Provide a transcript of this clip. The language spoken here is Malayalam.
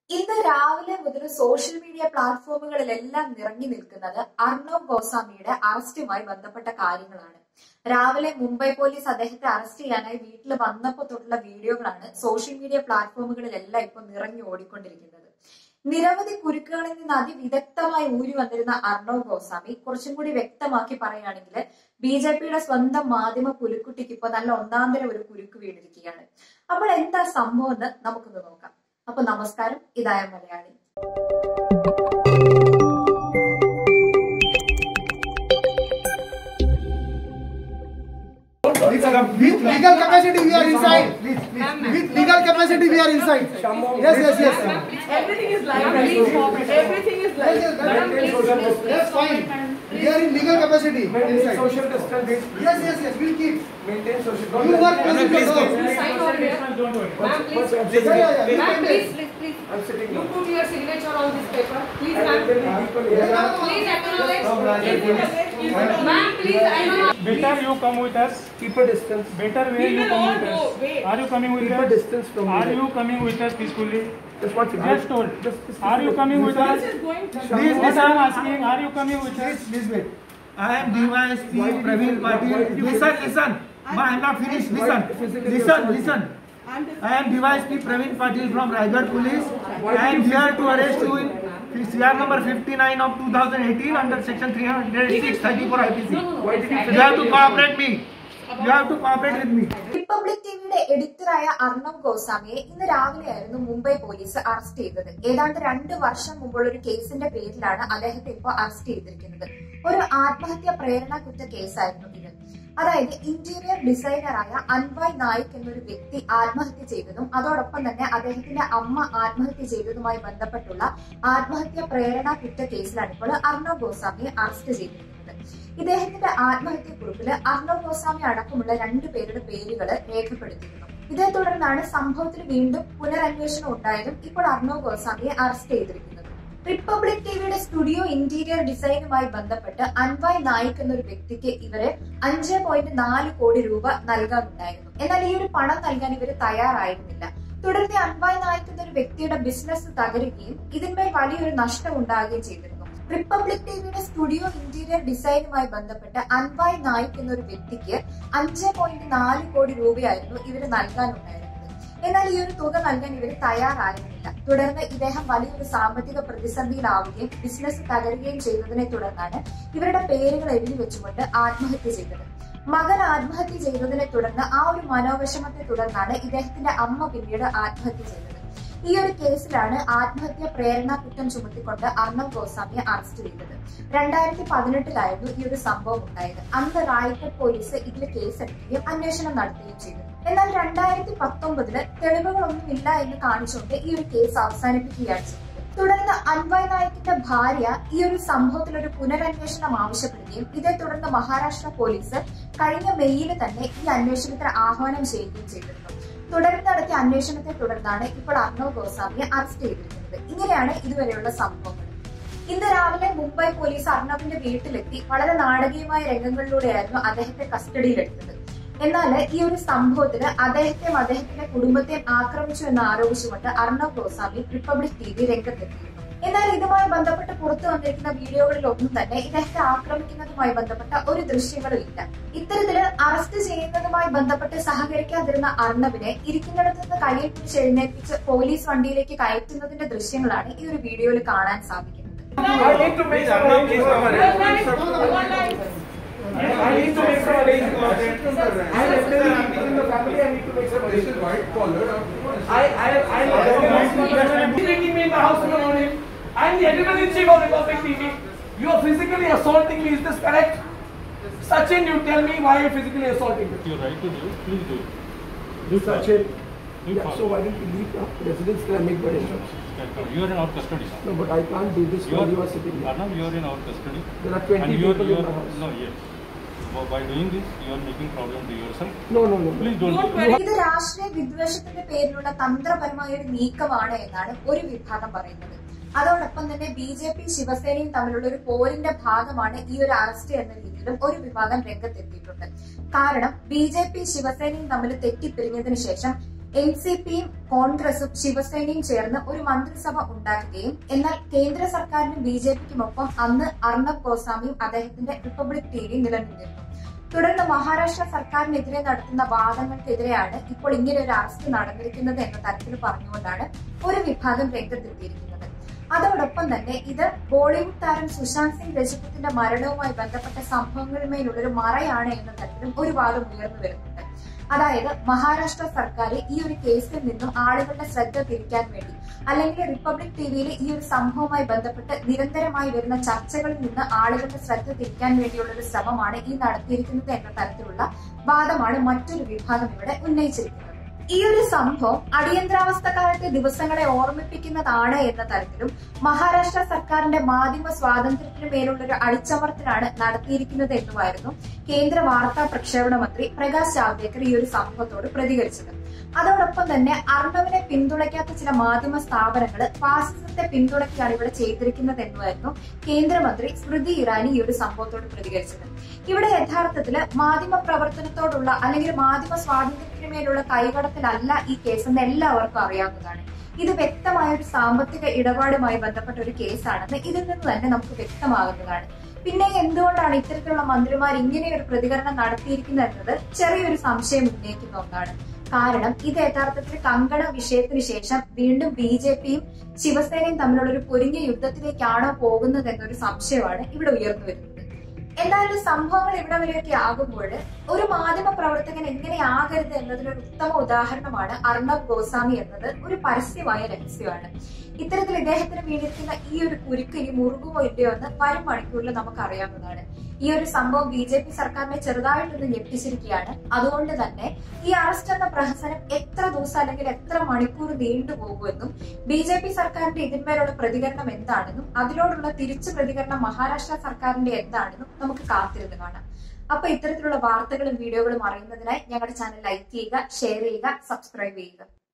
ഇന്ന് രാവിലെ മുതൽ സോഷ്യൽ മീഡിയ പ്ലാറ്റ്ഫോമുകളിലെല്ലാം നിറഞ്ഞു നിൽക്കുന്നത് അർണവ് ഗോസ്വാമിയുടെ അറസ്റ്റുമായി ബന്ധപ്പെട്ട കാര്യങ്ങളാണ് രാവിലെ മുംബൈ പോലീസ് അദ്ദേഹത്തെ അറസ്റ്റ് ചെയ്യാനായി വീട്ടിൽ വന്നപ്പോൾ തൊട്ടുള്ള വീഡിയോകളാണ് സോഷ്യൽ മീഡിയ പ്ലാറ്റ്ഫോമുകളിലെല്ലാം ഇപ്പോൾ നിറഞ്ഞു ഓടിക്കൊണ്ടിരിക്കുന്നത് നിരവധി കുരുക്കുകളിൽ നിന്ന് അതിവിദഗ്ധമായി ഊരി വന്നിരുന്ന അർണവ് ഗോസ്വാമി കുറച്ചും കൂടി വ്യക്തമാക്കി പറയുകയാണെങ്കിൽ ബി ജെ പിയുടെ സ്വന്തം മാധ്യമ പുലിക്കുട്ടിക്ക് ഇപ്പൊ നല്ല ഒന്നാന്തര ഒരു കുരുക്ക് വീണിരിക്കുകയാണ് അപ്പോൾ എന്താ സംഭവം എന്ന് നമുക്കൊന്ന് നോക്കാം അപ്പൊ നമസ്കാരം ഇതായ Malayali With legal capacity, we are inside. With legal capacity, we are inside. Yes, yes, yes. Everything is live. Please forward. Everything is live. Yes, yes, That's fine. We are in legal capacity Maintain inside. social distance. Yes, yes, yes. We'll keep. Maintain social. You work closely to the You sign over here. Ma'am, please. Yeah, yeah, yeah. Ma'am, We'll please, maintain. please, please. I'm sitting You now. put your signature on this paper. Please, I will ma'am. tell you equally. Yeah. Please acknowledge. Ma'am, Ma'am, please, I know. Better you come with us. Keep a distance. Better We way you will come all with go. us. Wait. Are you coming with Keep a us? distance from Are me. you coming with us peacefully? Just one second. Just told. Just, just Are you coming with us? This is going to. Please, What I am asking, are you coming with us? Please, please wait. I am DYSP Praveen Patil. Listen, listen. But I am not finished. Listen, listen, listen. I am DYSP Praveen Patil from Raigad Police. I am here to arrest you in CR number 59 of 2018 under section 306 34 IPC. Why did you You have to cooperate me. You have to cooperate with me. Republic ടിവിയുടെ എഡിറ്ററായ അർണവ് ഗോസ്വാമിയെ ഇന്ന് രാവിലെയായിരുന്നു മുംബൈ പോലീസ് അറസ്റ്റ് ചെയ്തത് ഏതാണ്ട് രണ്ട് വർഷം മുമ്പുള്ള ഒരു കേസിന്റെ പേരിലാണ് അദ്ദേഹത്തെ ഇപ്പോൾ അറസ്റ്റ് ചെയ്തിരിക്കുന്നത് ഒരു ആത്മഹത്യ പ്രേരണ കുറ്റ കേസായിരുന്നു ഇത് അതായത് ഇന്റീരിയർ ഡിസൈനറായ അൻവായ് നായിക് എന്നൊരു വ്യക്തി ആത്മഹത്യ ചെയ്തതും അതോടൊപ്പം തന്നെ അദ്ദേഹത്തിന്റെ അമ്മ ആത്മഹത്യ ചെയ്തതുമായി ബന്ധപ്പെട്ടുള്ള ആത്മഹത്യ പ്രേരണ കുറ്റ കേസിലാണ് ഇപ്പോൾ അർണവ് ഗോസ്വാമിയെ അറസ്റ്റ് ചെയ്തിരിക്കുന്നത് ഇദ്ദേഹത്തിന്റെ ആത്മഹത്യക്കുറിപ്പില് അർണവ് ഗോസ്വാമി അടക്കമുള്ള രണ്ടു പേരുടെ പേരുകൾ രേഖപ്പെടുത്തിയിരുന്നു ഇതേ തുടർന്നാണ് സംഭവത്തിൽ വീണ്ടും പുനരന്വേഷണം ഉണ്ടായതും ഇപ്പോൾ അർണവ് ഗോസ്വാമിയെ അറസ്റ്റ് ചെയ്തിരിക്കുന്നത് റിപ്പബ്ലിക് ടിവിയുടെ സ്റ്റുഡിയോ ഇന്റീരിയർ ഡിസൈനുമായി ബന്ധപ്പെട്ട് അൻവായ് നായിക് എന്നൊരു വ്യക്തിക്ക് ഇവര് അഞ്ച് പോയിന്റ് നാല് കോടി രൂപ നൽകാനുണ്ടായിരുന്നു എന്നാൽ ഈ ഒരു പണം നൽകാൻ ഇവര് തയ്യാറായിരുന്നില്ല തുടർന്ന് അൻവായ് നായിക് എന്നൊരു വ്യക്തിയുടെ ബിസിനസ് തകരുകയും ഇതിന്മേൽ വലിയൊരു നഷ്ടം ഉണ്ടാകുകയും ചെയ്തിരുന്നു റിപ്പബ്ലിക് ടിവിയുടെ സ്റ്റുഡിയോ ഇന്റീരിയർ ഡിസൈനുമായി ബന്ധപ്പെട്ട് അൻവായ് നായിക് എന്നൊരു വ്യക്തിക്ക് അഞ്ച് പോയിന്റ് നാല് കോടി രൂപയായിരുന്നു ഇവര് നൽകാനുണ്ടായിരുന്നത് എന്നാൽ ഈ ഒരു തുക നൽകാൻ ഇവർ തയ്യാറായിരുന്നില്ല തുടർന്ന് ഇദ്ദേഹം വലിയൊരു സാമ്പത്തിക പ്രതിസന്ധിയിലാവുകയും ബിസിനസ് തകരുകയും ചെയ്തതിനെ തുടർന്നാണ് ഇവരുടെ പേരുകൾ എഴുതി വെച്ചുകൊണ്ട് ആത്മഹത്യ ചെയ്തത് മകൻ ആത്മഹത്യ ചെയ്തതിനെ തുടർന്ന് ആ ഒരു മനോവിഷമത്തെ തുടർന്നാണ് ഇദ്ദേഹത്തിന്റെ അമ്മ പിന്നീട് ആത്മഹത്യ ചെയ്തത് ഈ ഒരു കേസിലാണ് ആത്മഹത്യ പ്രേരണ കുറ്റം ചുമത്തിക്കൊണ്ട് അർണവ് ഗോസ്വാമിയെ അറസ്റ്റ് ചെയ്തത് രണ്ടായിരത്തി പതിനെട്ടിലായിരുന്നു ഈ ഒരു സംഭവം ഉണ്ടായത് അന്ന് റായ്ഗഡ് പോലീസ് ഇതിൽ കേസെടുക്കുകയും അന്വേഷണം നടത്തുകയും ചെയ്തു എന്നാൽ രണ്ടായിരത്തി പത്തൊമ്പതില് തെളിവുകളൊന്നുമില്ല എന്ന് കാണിച്ചുകൊണ്ട് ഈ ഒരു കേസ് അവസാനിപ്പിക്കുകയാണ് ചെയ്തത് തുടർന്ന് അൻവയ് നായിക്കിന്റെ ഭാര്യ ഈ ഒരു സംഭവത്തിൽ ഒരു പുനരന്വേഷണം ആവശ്യപ്പെടുകയും ഇതേ തുടർന്ന് മഹാരാഷ്ട്ര പോലീസ് കഴിഞ്ഞ മെയ്യിൽ തന്നെ ഈ അന്വേഷണത്തിന് ആഹ്വാനം ചെയ്യുകയും ചെയ്തിരുന്നു തുടർന്ന് നടത്തിയ അന്വേഷണത്തെ തുടർന്നാണ് ഇപ്പോൾ അർണവ് ഗോസ്വാമിയെ അറസ്റ്റ് ചെയ്തിരിക്കുന്നത് ഇങ്ങനെയാണ് ഇതുവരെയുള്ള സംഭവങ്ങൾ ഇന്ന് രാവിലെ മുംബൈ പോലീസ് അർണവിന്റെ വീട്ടിലെത്തി വളരെ നാടകീയമായ രംഗങ്ങളിലൂടെയായിരുന്നു അദ്ദേഹത്തെ കസ്റ്റഡിയിലെടുത്തത് എന്നാൽ ഈ ഒരു സംഭവത്തിന് അദ്ദേഹത്തെയും അദ്ദേഹത്തിന്റെ കുടുംബത്തെയും ആക്രമിച്ചു എന്ന് ആരോപിച്ചുകൊണ്ട് Arnab Goswami Republic T V രംഗത്തെത്തിയിരുന്നു എന്നാൽ ഇതുമായി ബന്ധപ്പെട്ട് പുറത്തു വന്നിരിക്കുന്ന വീഡിയോകളിൽ ഒന്നും തന്നെ ഇദ്ദേഹത്തെ ആക്രമിക്കുന്നതുമായി ബന്ധപ്പെട്ട ഒരു ദൃശ്യങ്ങളും ഇല്ല ഇത്തരത്തില് അറസ്റ്റ് ചെയ്യുന്നതുമായി ബന്ധപ്പെട്ട് സഹകരിക്കാതിരുന്ന അർണവിനെ ഇരിക്കുന്നിടത്ത് നിന്ന് കയ്യിൽ പിടിച്ച് എഴുന്നേൽപ്പിച്ച് പോലീസ് വണ്ടിയിലേക്ക് കയറ്റുന്നതിന്റെ ദൃശ്യങ്ങളാണ് ഈ ഒരു വീഡിയോയിൽ കാണാൻ സാധിക്കുന്നത് I need to make some arrangements. I need to make some arrangements. I am within the family. I need to make some arrangements. I, I, I, I, meeting me in the house in the morning. I am the editor-in-chief of Republic TV. You are physically assaulting me. Is this correct? Sachin, you tell me why you are physically assaulting me. Your right to do, please do. Do follow. Sachin. Do Yeah, follow. so why don't you leave the residence till I make the arrangements? You are in our custody. No, but I can't do this You while are, you are sitting here. Arnav, you are in our custody. There are 20 and you are, people you in are, the house. No, yes. By- By doing this, you are making problem to yourself. No, no, no. no. Please don't do Don't that. ഇത് രാഷ്ട്രീയ വിദ്വേഷത്തിന്റെ പേരിലുള്ള തന്ത്രപരമായ ഒരു നീക്കമാണ് എന്നാണ് ഒരു വിഭാഗം പറയുന്നത് അതോടൊപ്പം തന്നെ ബി ജെ പി ശിവസേനയും തമ്മിലുള്ള ഒരു പോരിന്റെ ഭാഗമാണ് ഈ ഒരു അറസ്റ്റ് എന്ന രീതിയിലും ഒരു വിഭാഗം രംഗത്തെത്തിയിട്ടുണ്ട് കാരണം ബി ജെ പി ശിവസേനയും തമ്മിൽ തെറ്റിപ്പിരിഞ്ഞതിനു ശേഷം എൻ സി പിയും കോൺഗ്രസും ശിവസേനയും ചേർന്ന് ഒരു മന്ത്രിസഭ ഉണ്ടാക്കുകയും എന്നാൽ കേന്ദ്ര സർക്കാരിനും ബി ജെ പിക്കുമൊപ്പം അന്ന് അർണബ് ഗോസ്വാമിയും അദ്ദേഹത്തിന്റെ റിപ്പബ്ലിക് ടിവിയും നിലനിന്നിരുന്നു തുടർന്ന് മഹാരാഷ്ട്ര സർക്കാരിനെതിരെ നടത്തുന്ന വാദങ്ങൾക്കെതിരെയാണ് ഇപ്പോൾ ഇങ്ങനെ ഒരു അറസ്റ്റ് നടന്നിരിക്കുന്നത് എന്ന തരത്തിൽ പറഞ്ഞുകൊണ്ടാണ് ഒരു വിഭാഗം രംഗത്തെത്തിയിരിക്കുന്നത് അതോടൊപ്പം തന്നെ ഇത് ബോളിവുഡ് താരം സുശാന്ത് സിംഗ് രജപുത്തിന്റെ മരണവുമായി ബന്ധപ്പെട്ട സംഭവങ്ങളുമേലുള്ളൊരു മറയാണ് എന്ന തരത്തിലും ഒരു വാദം ഉയർന്നു വരുന്നുണ്ട് അതായത് മഹാരാഷ്ട്ര സർക്കാർ ഈ ഒരു കേസിൽ നിന്നും ആളുകളുടെ ശ്രദ്ധ തിരിക്കാൻ വേണ്ടി അല്ലെങ്കിൽ റിപ്പബ്ലിക് ടിവിയിൽ ഈ ഒരു സംഭവവുമായി ബന്ധപ്പെട്ട് നിരന്തരമായി വരുന്ന ചർച്ചകളിൽ നിന്ന് ആളുകളുടെ ശ്രദ്ധ തിരിക്കാൻ വേണ്ടിയുള്ള ഒരു ശ്രമമാണ് ഈ നടത്തിയിരിക്കുന്നത് എന്ന തരത്തിലുള്ള വാദമാണ് മറ്റൊരു വിഭാഗം ഇവിടെ ഉന്നയിച്ചിരിക്കുന്നത് ഈ ഒരു സംഭവം അടിയന്തരാവസ്ഥ കാലത്തെ ദിവസങ്ങളെ ഓർമ്മിപ്പിക്കുന്നതാണ് എന്ന തരത്തിലും മഹാരാഷ്ട്ര സർക്കാരിന്റെ മാധ്യമ സ്വാതന്ത്ര്യത്തിന് മേലുള്ള ഒരു അടിച്ചമർത്തലാണ് നടത്തിയിരിക്കുന്നത് എന്നുമായിരുന്നു കേന്ദ്ര വാർത്താ പ്രക്ഷേപണ മന്ത്രി പ്രകാശ് ജാവ്ദേക്കർ ഈ ഒരു സംഭവത്തോട് പ്രതികരിച്ചത് അതോടൊപ്പം തന്നെ അർണവിനെ പിന്തുണയ്ക്കാത്ത ചില മാധ്യമ സ്ഥാപനങ്ങൾ ഫാസിസത്തെ പിന്തുണയ്ക്കാണ് ഇവിടെ ചെയ്തിരിക്കുന്നത് എന്നുമായിരുന്നു കേന്ദ്രമന്ത്രി സ്മൃതി ഇറാനി ഈ ഒരു സംഭവത്തോട് പ്രതികരിച്ചത് ഇവിടെ യഥാർത്ഥത്തില് മാധ്യമ പ്രവർത്തനത്തോടുള്ള അല്ലെങ്കിൽ മാധ്യമ സ്വാതന്ത്ര്യത്തിന് മേലുള്ള കൈകടത്തലല്ല ഈ കേസെന്ന് എല്ലാവർക്കും അറിയാവുന്നതാണ് ഇത് വ്യക്തമായ ഒരു സാമ്പത്തിക ഇടപാടുമായി ബന്ധപ്പെട്ട ഒരു കേസാണെന്ന് ഇതിൽ നിന്ന് തന്നെ നമുക്ക് വ്യക്തമാകുന്നതാണ് പിന്നെ എന്തുകൊണ്ടാണ് ഇത്തരത്തിലുള്ള മന്ത്രിമാർ ഇങ്ങനെ ഒരു പ്രതികരണം നടത്തിയിരിക്കുന്നത് എന്നത് ചെറിയൊരു സംശയം ഉന്നയിക്കുന്ന ഒന്നാണ് കാരണം ഇത് യഥാർത്ഥത്തിൽ കങ്കണ വിഷയത്തിന് ശേഷം വീണ്ടും ബി ജെ പിയും ശിവസേനയും തമ്മിലുള്ള ഒരു പൊരിഞ്ഞ യുദ്ധത്തിലേക്കാണോ പോകുന്നത് എന്നൊരു സംശയമാണ് ഇവിടെ ഉയർന്നു വരുന്നത് എന്തായാലും സംഭവങ്ങൾ ഇവിടെ വരെയൊക്കെ ആകുമ്പോൾ ഒരു മാധ്യമ പ്രവർത്തകൻ എങ്ങനെയാകരുത് എന്നതിനൊരു ഉത്തമ ഉദാഹരണമാണ് അർണബ് ഗോസ്വാമി എന്നത് ഒരു പരസ്യമായ രഹസ്യമാണ് ഇത്തരത്തിൽ ഇദ്ദേഹത്തിന് വീണിരിക്കുന്ന ഈ ഒരു കുരുക്ക് ഇനി മുറുകുമോ ഇല്ലയോ എന്ന് വരും മണിക്കൂറിൽ നമുക്ക് അറിയാവുന്നതാണ് ഈ ഒരു സംഭവം ബി ജെ പി സർക്കാരിനെ ചെറുതായിട്ടൊന്ന് ഞെട്ടിച്ചിരിക്കുകയാണ് അതുകൊണ്ട് തന്നെ ഈ അറസ്റ്റ് എന്ന പ്രഹസനം എത്ര ദിവസം അല്ലെങ്കിൽ എത്ര മണിക്കൂർ നീണ്ടുപോകുമെന്നും ബി ജെ പി സർക്കാരിന്റെ ഇതിന്മേലുള്ള പ്രതികരണം എന്താണെന്നും അതിനോടുള്ള തിരിച്ചു പ്രതികരണം മഹാരാഷ്ട്ര സർക്കാരിന്റെ എന്താണെന്നും നമുക്ക് കാത്തിരുന്ന് കാണാം അപ്പൊ ഇത്തരത്തിലുള്ള വാർത്തകളും വീഡിയോകളും അറിയുന്നതിനായി ഞങ്ങളുടെ ചാനൽ ലൈക്ക് ചെയ്യുക ഷെയർ ചെയ്യുക സബ്സ്ക്രൈബ് ചെയ്യുക